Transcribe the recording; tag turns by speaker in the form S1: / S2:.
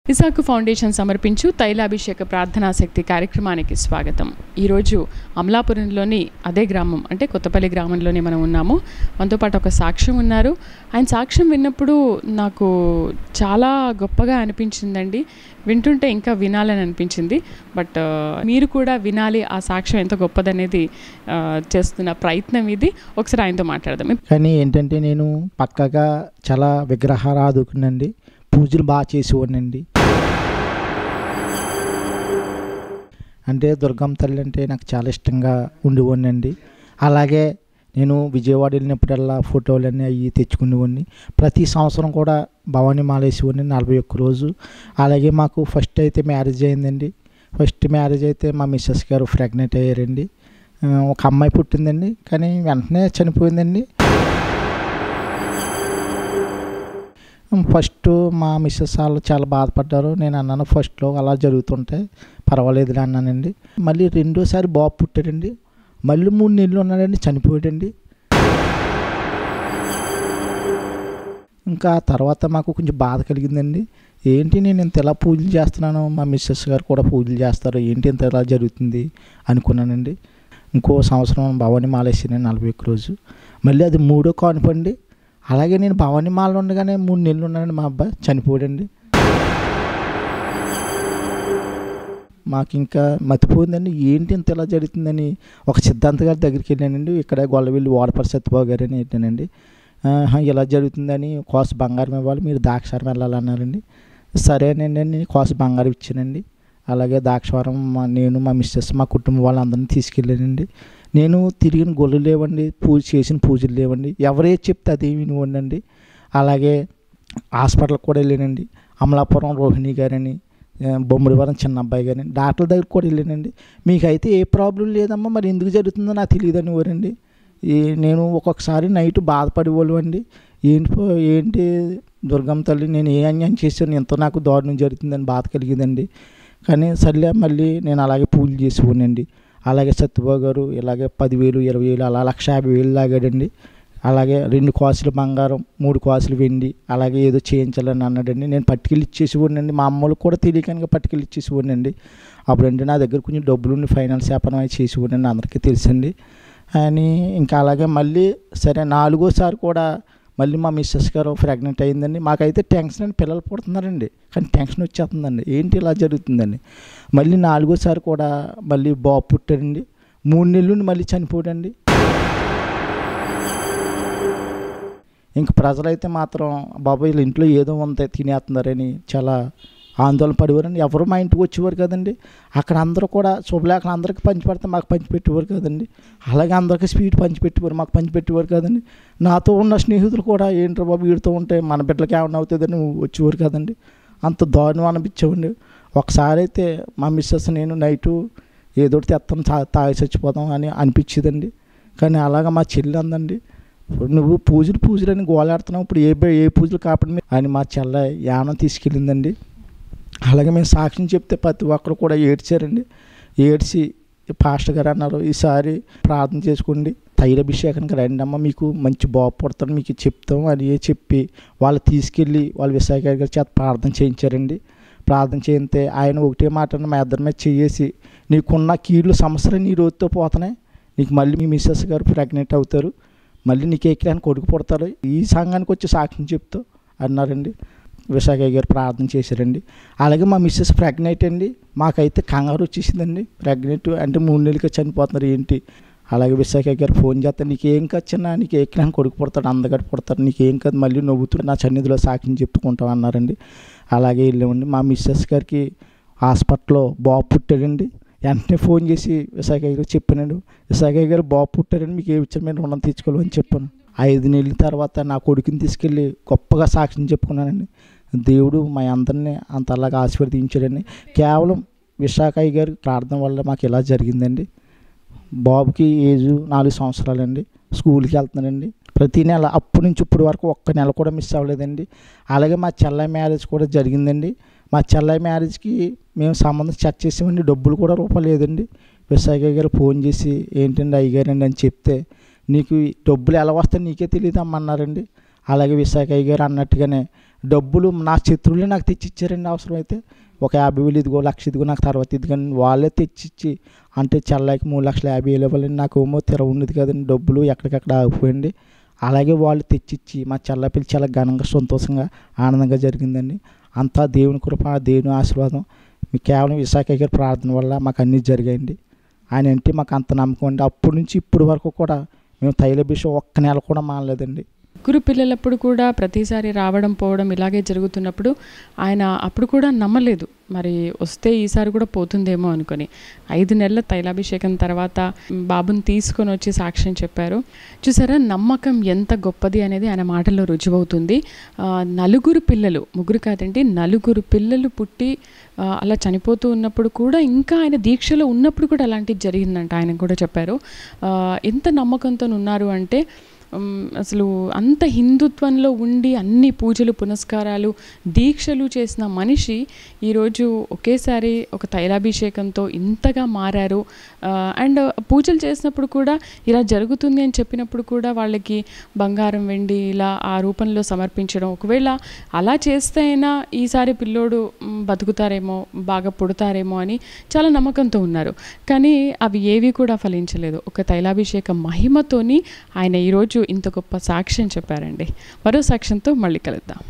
S1: ఇసాకు ఫౌండేషన్ సమర్పించు తైలాభిషేక ప్రార్థనా శక్తి కార్యక్రమానికి స్వాగతం ఈరోజు అమలాపురంలోని అదే గ్రామం అంటే కొత్తపల్లి గ్రామంలోనే మనం ఉన్నాము మనతో పాటు ఒక సాక్ష్యం ఉన్నారు ఆయన సాక్ష్యం విన్నప్పుడు నాకు చాలా గొప్పగా అనిపించిందండి వింటుంటే ఇంకా వినాలని అనిపించింది బట్ ఆ, మీరు కూడా వినాలి ఆ సాక్ష్యం ఎంత గొప్పదనేది ఆ, చేస్తున్న ప్రయత్నం ఇది ఒకసారి ఆయనతో మాట్లాడదాం
S2: కానీ ఏంటంటే నేను పక్కగా చాలా విగ్రహారాధకునండి పూజలు బాగా చేసేవాడినండి అంటే దుర్గమ్మ తల్లి అంటే నాకు చాలా ఇష్టంగా ఉండేవాడినండి అలాగే నేను విజయవాడ వెళ్ళినప్పుడల్లా ఫోటోలన్నీ అవి తెచ్చుకునేవాడిని ప్రతి సంవత్సరం కూడా భవానీ మాలేసేవాడిని నలభై ఒక్క రోజు అలాగే మాకు ఫస్ట్ అయితే మ్యారేజ్ అయిందండి ఫస్ట్ మ్యారేజ్ అయితే మా మిస్సెస్ గారు ప్రెగ్నెంట్ అయ్యారండి ఆ, ఒక అమ్మాయి పుట్టిందండి కానీ వెంటనే చనిపోయిందండి ఫస్ట్ మా మిస్సెస్ వాళ్ళు చాలా బాధపడ్డారు నేను అన్నాను ఫస్ట్లో అలా జరుగుతుంటే పర్వాలేదులే అన్నానండి మళ్ళీ రెండోసారి బాబు పుట్టాడండి మళ్ళీ మూడు నెలలు ఉన్నాడండి చనిపోయాడండి ఇంకా తర్వాత మాకు కొంచెం బాధ కలిగిందండి ఏంటి నేను ఇంత ఎలా పూజలు చేస్తున్నాను మా మిస్సెస్ గారు కూడా పూజలు చేస్తారు ఏంటి ఇంత ఎలా జరుగుతుంది అనుకున్నానండి ఇంకో సంవత్సరం భవానీ మాలేసాను నలభై ఒక్క రోజు మళ్ళీ అది మూడో కానుపండి అలాగే నేను భవానీ మాల ఉండగానే మూడు నెలలు ఉన్నానండి మా అబ్బాయి చనిపోయాడండి మాకు ఇంకా మతిపోయిందండి ఏంటి ఇంత ఇలా జరుగుతుందని ఒక సిద్ధాంత గారి దగ్గరికి వెళ్ళానండి ఇక్కడ గొల్లవెల్లి వాడపడి సత్యబాబు గారు అని వెళ్ళానండి ఆహా, ఇలా జరుగుతుందని కోస బంగారం ఇవ్వాలి మీరు దాక్షారం వెళ్ళాలన్నారండి సరేనండి అని కోస బంగారం ఇచ్చానండి అలాగే దాక్షారం మా నేను మా మిస్సెస్ మా కుటుంబం వాళ్ళందరినీ తీసుకెళ్ళానండి నేను తిరిగిన గొల్లు లేవండి పూజ చేసిన పూజలు లేవండి ఎవరేది చెప్తే అదే వినివ్వండి అలాగే హాస్పిటల్కి కూడా వెళ్ళానండి అమలాపురం రోహిణి గారని ఆ, బొమ్మడివరం చిన్న అబ్బాయి గారని డాక్టర్ దగ్గరికి కూడా వెళ్ళానండి మీకైతే ఏ ప్రాబ్లం లేదమ్మా మరి ఎందుకు జరుగుతుందో నాకు తెలియదని ఊరండి ఈ నేను ఒక్కొక్కసారి నైట్ బాధపడేవాళ్ళు అండి ఏంటి పో- ఏంటి దుర్గమ్మ తల్లి నేను ఏ అన్యాయం చేశాను ఎంత నాకు దారుణం జరుగుతుందని బాధ కలిగిందండి కానీ సర్లే మళ్ళీ నేను అలాగే పూజలు చేసేవాడినండి అలాగే సత్యబాబు గారు ఇలాగే పదివేలు ఇరవై వేలు అలా లక్ష యాభై వేలు లాగాడండి అలాగే రెండు కాసులు బంగారం మూడు కాసులు వెండి అలాగే ఏదో చేయించాలని అన్నాడండి నేను పట్టుకెళ్ళి ఇచ్చేసేవాడినండి మా అమ్మలకు కూడా తెలియకనుక పట్టుకెళ్ళి ఇచ్చేసేవాడినండి అప్పుడంటే నా దగ్గర కొంచెం డబ్బులుండి ఫైనాన్స్ వ్యాపారం అయి చేసేవాడినండి అందరికీ తెలుసండి అని ఇంకా అలాగే మళ్ళీ సరే నాలుగోసారి కూడా మళ్ళీ మా మిస్సెస్ గారు ప్రెగ్నెంట్ అయిందండి మాకైతే టెన్షన్ అని పిల్లలు పుడుతున్నారండి కానీ టెన్షన్ వచ్చేస్తుందండి ఏంటి ఇలా జరుగుతుందండి మళ్ళీ నాలుగోసారి కూడా మళ్ళీ బాబు పుట్టాడండి మూడు నెలలు మళ్ళీ చనిపోయాడండి ఇంక ప్రజలైతే మాత్రం బాబాయ్ వీళ్ళ ఇంట్లో ఏదో ఉంది తినేస్తున్నారని చాలా ఆందోళన పడేవారండి ఎవరు మా ఇంటికి వచ్చేవారు కదండి అక్కడ అందరూ కూడా శుభలేఖలు అందరికీ పంచిపెడితే మాకు పంచిపెట్టేవారు కదండి అలాగే అందరికీ స్వీట్ పంచిపెట్టేవారు మాకు పంచిపెట్టేవారు కదండి నాతో ఉన్న స్నేహితులు కూడా ఏంట్రా బాబు వీడితో ఉంటే మన బిడ్డలకి ఏమన్నా అవుతుందని వచ్చేవారు కదండి అంత దారుణం అనిపించేవండి ఒకసారి అయితే మా మిస్సెస్ నేను నైటు ఏదో ఒకటి తెస్తాం తా- తాగి చచ్చిపోతాం అని అనిపించేదండి కానీ అలాగా మా చెల్లి అందండి నువ్వు పూజలు పూజలు అని గోలాడుతున్నావు ఇప్పుడు ఏ బ- ఏ పూజలు కాపాడి అని మా చెల్ల యానం తీసుకెళ్ళిందండి అలాగే మేము సాక్ష్యం చెప్తే ప్రతి ఒక్కరు కూడా ఏడ్చారండి ఏడ్చి పాస్టర్ గారు అన్నారు ఈసారి ప్రార్థన చేసుకోండి తైలాభిషేకానికి రండి అమ్మ మీకు మంచి బాబు పుడతాడు మీకు చెప్తాం అని చెప్పి వాళ్ళు తీసుకెళ్ళి వాళ్ళు విశాఖ గారి చేత ప్రార్థన చేయించారండి ప్రార్థన చేయితే ఆయన ఒకటే మాట అన్న మా ఇద్దరి మీద చేసి నీకున్న కీళ్ళు సమస్యలు నీ రోజుతో పోతున్నాయి నీకు మళ్ళీ మీ మిస్సెస్ గారు ప్రెగ్నెంట్ అవుతారు మళ్ళీ నీకు ఎక్కడానికి కొడుకు పుడతారు ఈ సంఘానికి వచ్చి సాక్ష్యం చెప్తూ అన్నారండి విశాఖ గారు ప్రార్థన చేశారండి అలాగే మా మిస్సెస్ ప్రెగ్నెంట్ అండి మాకైతే కంగారు వచ్చేసిందండి ప్రెగ్నెంట్ అంటే మూడు నెలలకి చనిపోతున్నారు ఏంటి అలాగే విశాఖ గారు ఫోన్ చేస్తే నీకు ఏం కచ్చినా నీకు ఎక్కడానికి కొడుకు పుడతాడు అందగడు పుడతాడు నీకు ఏం కాదు మళ్ళీ నవ్వుతూ నా సన్నిధిలో సాక్ష్యం చెప్పుకుంటాం అన్నారండి అలాగే వెళ్ళామండి మా మిస్సెస్ గారికి హాస్పిటల్లో బాబు పుట్టాడండి వెంటనే ఫోన్ చేసి విశాఖ గారు చెప్పానండి విశాఖ గారు బాబు పుట్టారని మీకు ఏ విషయం మీద రుణం తీర్చుకోవాలని చెప్పాను ఐదు నెలల తర్వాత నా కొడుకుని తీసుకెళ్ళి గొప్పగా సాక్ష్యం చెప్పుకున్నానండి దేవుడు మా అందరినీ అంత అలాగా ఆశీర్వదించాడండి కేవలం విశాఖ గారి ప్రార్థన వల్ల మాకు ఇలా జరిగిందండి బాబుకి ఏజ్ నాలుగు సంవత్సరాలండి స్కూల్కి వెళ్తున్నాడండి ప్రతి నెల అప్పటి నుంచి ఇప్పటి వరకు ఒక్క నెల కూడా మిస్ అవ్వలేదండి అలాగే మా చెల్లె మ్యారేజ్ కూడా జరిగిందండి మా చెల్లె మ్యారేజ్కి మేము సంబంధం చెక్ చేసామండి డబ్బులు కూడా రూపాయలు లేదండి విశాఖ గారు ఫోన్ చేసి ఏంటండి అయ్యగారండి అని చెప్తే నీకు ఈ డబ్బులు ఎలా వస్తాయి నీకే తెలియదు అమ్మన్నారండి అలాగే విశాఖ గారు అన్నట్టుగానే డబ్బులు నా శత్రువులే నాకు తెచ్చిచ్చారండి అవసరం అయితే ఒక యాభై వేలు ఇదిగో లక్ష ఇదిగో నాకు తర్వాత ఇదిగో వాళ్ళే తెచ్చిచ్చి అంటే చెల్లాయికి మూడు లక్షల యాభై వేలు ఇవ్వాలండి నాకు ఏమో తెర ఉన్నది కదండి డబ్బులు ఎక్కడికక్కడ ఆగిపోయింది అలాగే వాళ్ళు తెచ్చిచ్చి మా చెల్ల పిల్లి చాలా ఘనంగా సంతోషంగా ఆనందంగా జరిగిందండి అంతా దేవుని కృప దేవుని ఆశీర్వాదం మీ కేవలం విశాఖ గారి ప్రార్థన వల్ల మాకు అన్నీ జరిగాయండి ఆయన అంటే మాకు అంత నమ్మకం అండి అప్పటి నుంచి ఇప్పటి వరకు కూడా మేము తైలభిషం ఒక్క నెల కూడా మానలేదండి
S1: ముగ్గురు పిల్లలప్పుడు కూడా ప్రతిసారి రావడం పోవడం ఇలాగే జరుగుతున్నప్పుడు ఆయన అప్పుడు కూడా నమ్మలేదు మరి వస్తే ఈసారి కూడా పోతుందేమో అనుకొని ఐదు నెలల తైలాభిషేకం తర్వాత బాబుని తీసుకొని వచ్చి సాక్ష్యం చెప్పారు చూసారా నమ్మకం ఎంత గొప్పది అనేది ఆయన మాటల్లో రుజువవుతుంది ఆ, నలుగురు పిల్లలు ముగ్గురు కాదండి నలుగురు పిల్లలు పుట్టి ఆ, అలా చనిపోతూ ఉన్నప్పుడు కూడా ఇంకా ఆయన దీక్షలో ఉన్నప్పుడు కూడా అలాంటిది జరిగిందంట ఆయన కూడా చెప్పారు ఆ, ఎంత నమ్మకంతో ఉన్నారు అంటే ఉమ్, అసలు అంత హిందుత్వంలో ఉండి అన్ని పూజలు పునస్కారాలు దీక్షలు చేసిన మనిషి ఈరోజు ఒకేసారి ఒక తైలాభిషేకంతో ఇంతగా మారారు అండ్ పూజలు చేసినప్పుడు కూడా ఇలా జరుగుతుంది అని చెప్పినప్పుడు కూడా వాళ్ళకి బంగారం వెండి ఇలా ఆ రూపంలో సమర్పించడం ఒకవేళ అలా చేస్తే అయినా ఈసారి పిల్లోడు మ్, బతుకుతారేమో బాగా పుడతారేమో అని చాలా నమ్మకంతో ఉన్నారు కానీ అవి ఏవి కూడా ఫలించలేదు ఒక తైలాభిషేక మహిమతోని ఆయన ఈరోజు ఇంత గొప్ప సాక్ష్యం చెప్పారండి మరో సాక్ష్యంతో మళ్ళీ కలుద్దాం